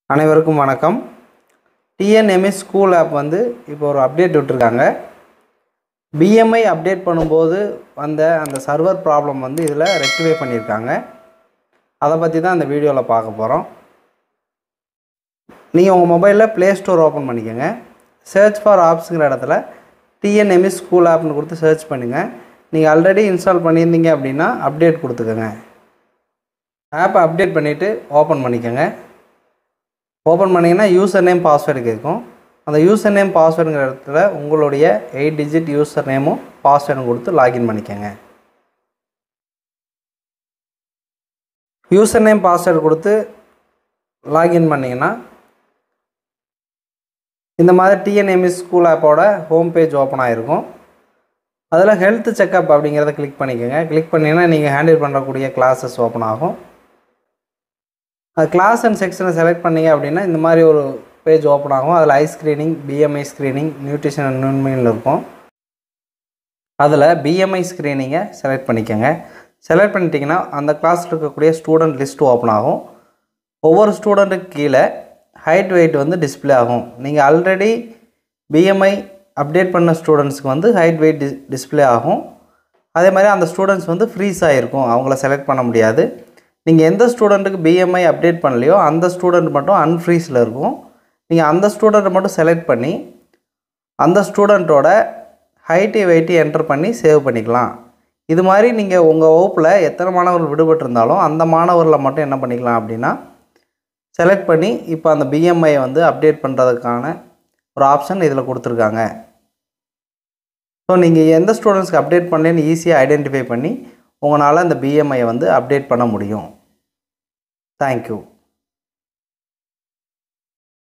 அனைவருக்கும் வணக்கம் TNMS school app வந்து இப்போ ஒரு அப்டேட் விட்டுருக்காங்க பிஎம்ஐ அப்டேட் பண்ணும்போது வந்த அந்த சர்வர் ப்ராப்ளம் வந்து இதில் ரெக்டிஃபை பண்ணியிருக்காங்க அதை பற்றி தான் இந்த வீடியோவில் பார்க்க போகிறோம் நீங்கள் உங்கள் மொபைலில் ப்ளே ஸ்டோர் ஓப்பன் பண்ணிக்கோங்க சர்ச் ஃபார் ஆப்ஸுங்கிற இடத்துல டிஎன்எம்எஸ் ஸ்கூல் ஆப்னு கொடுத்து சர்ச் பண்ணுங்கள் நீங்கள் ஆல்ரெடி இன்ஸ்டால் பண்ணியிருந்தீங்க அப்படின்னா அப்டேட் கொடுத்துக்கோங்க ஆப்பை அப்டேட் பண்ணிவிட்டு ஓப்பன் பண்ணிக்கோங்க ஓப்பன் பண்ணிங்கன்னா யூசர் நேம் பாஸ்வேர்டு கேட்கும் அந்த யூசர் நேம் பாஸ்வேர்டுங்கிற இடத்துல உங்களுடைய எயிட் டிஜிட் யூசர் நேமும் பாஸ்வேர்டும் கொடுத்து லாகின் பண்ணிக்கோங்க யூசர் நேம் பாஸ்வேர்டு கொடுத்து லாகின் பண்ணிங்கன்னா இந்த மாதிரி டிஎன்எம்எஸ் ஸ்கூல் ஆப்போட ஹோம் பேஜ் ஓப்பன் ஆகிருக்கும் அதில் ஹெல்த் செக்கப் அப்படிங்கிறத கிளிக் பண்ணிக்கோங்க கிளிக் பண்ணிங்கன்னா நீங்கள் ஹேண்டில் பண்ணக்கூடிய கிளாஸஸ் ஓப்பன் ஆகும் அது கிளாஸ் அண்ட் செக்ஷனை செலக்ட் பண்ணீங்க அப்படின்னா இந்த மாதிரி ஒரு பேஜ் ஓப்பன் ஆகும் அதில் eye screening BMI screening nutrition and நுண்மையில் இருக்கும் அதில் பிஎம்ஐ ஸ்க்ரீனிங்கை செலக்ட் பண்ணிக்கோங்க செலக்ட் பண்ணிட்டீங்கன்னா அந்த கிளாஸில் இருக்கக்கூடிய ஸ்டூடெண்ட் லிஸ்ட் ஓப்பன் ஆகும் ஒவ்வொரு ஸ்டூடெண்ட்டுக்கு கீழே ஹைட் வெயிட் வந்து டிஸ்பிளே ஆகும் நீங்கள் ஆல்ரெடி பிஎம்ஐ அப்டேட் பண்ண ஸ்டூடெண்ட்ஸ்க்கு வந்து ஹைட் வெயிட் டிஸ் டிஸ்பிளே ஆகும் அதே மாதிரி அந்த ஸ்டூடெண்ட்ஸ் வந்து ஃப்ரீஸ் ஆகிருக்கும் அவங்கள செலக்ட் பண்ண முடியாது நீங்கள் எந்த ஸ்டூடெண்ட்டுக்கு பிஎம்ஐ அப்டேட் பண்ணலையோ அந்த ஸ்டூடெண்ட் மட்டும் அன்ஃப்ரீஸில் இருக்கும் நீங்கள் அந்த ஸ்டூடெண்ட்டை மட்டும் செலக்ட் பண்ணி அந்த ஸ்டூடெண்ட்டோட ஹைட்டு வெயிட்டு என்டர் பண்ணி சேவ் பண்ணிக்கலாம் இது மாதிரி நீங்கள் உங்கள் வகுப்பில் எத்தனை மாணவர்கள் விடுபட்டிருந்தாலும் அந்த மாணவர்களை மட்டும் என்ன பண்ணிக்கலாம் அப்படின்னா செலக்ட் பண்ணி இப்போ அந்த பிஎம்ஐ வந்து அப்டேட் பண்ணுறதுக்கான ஒரு ஆப்ஷன் இதில் கொடுத்துருக்காங்க ஸோ நீங்கள் எந்த ஸ்டூடெண்ட்ஸ்க்கு அப்டேட் பண்ணலன்னு ஈஸியாக ஐடென்டிஃபை பண்ணி உங்களால் அந்த பிஎம்ஐயை வந்து அப்டேட் பண்ண முடியும் தேங்க்யூ